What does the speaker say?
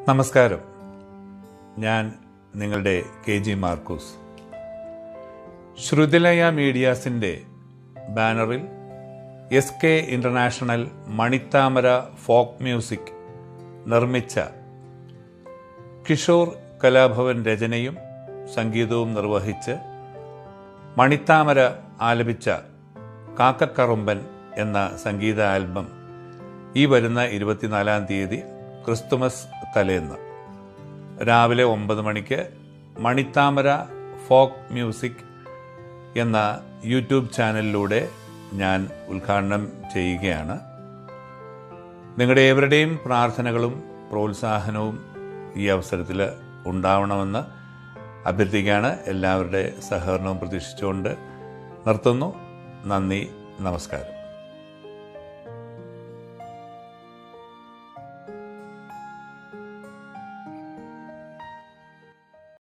നമസ്കാരം ഞാൻ നിങ്ങളുടെ കെ ജി മാർക്കൂസ് ശ്രുതിലയ മീഡിയാസിൻ്റെ ബാനറിൽ S K international Manithamara folk music നിർമ്മിച്ച കിഷോർ കലാഭവൻ രചനയും സംഗീതവും നിർവഹിച്ച് മണിത്താമര ആലപിച്ച കാക്കക്കറുമ്പൻ എന്ന സംഗീത ആൽബം ഈ വരുന്ന ഇരുപത്തിനാലാം തീയതി ക്രിസ്തുമസ് തലേന്ന് രാവിലെ ഒമ്പത് മണിക്ക് മണിത്താമര ഫോക്ക് മ്യൂസിക് എന്ന യൂട്യൂബ് ചാനലിലൂടെ ഞാൻ ഉദ്ഘാടനം ചെയ്യുകയാണ് നിങ്ങളുടെ ഏവരുടെയും പ്രാർത്ഥനകളും പ്രോത്സാഹനവും ഈ അവസരത്തിൽ ഉണ്ടാവണമെന്ന് അഭ്യർത്ഥിക്കുകയാണ് എല്ലാവരുടെ സഹകരണവും പ്രതീക്ഷിച്ചുകൊണ്ട് നിർത്തുന്നു നന്ദി നമസ്കാരം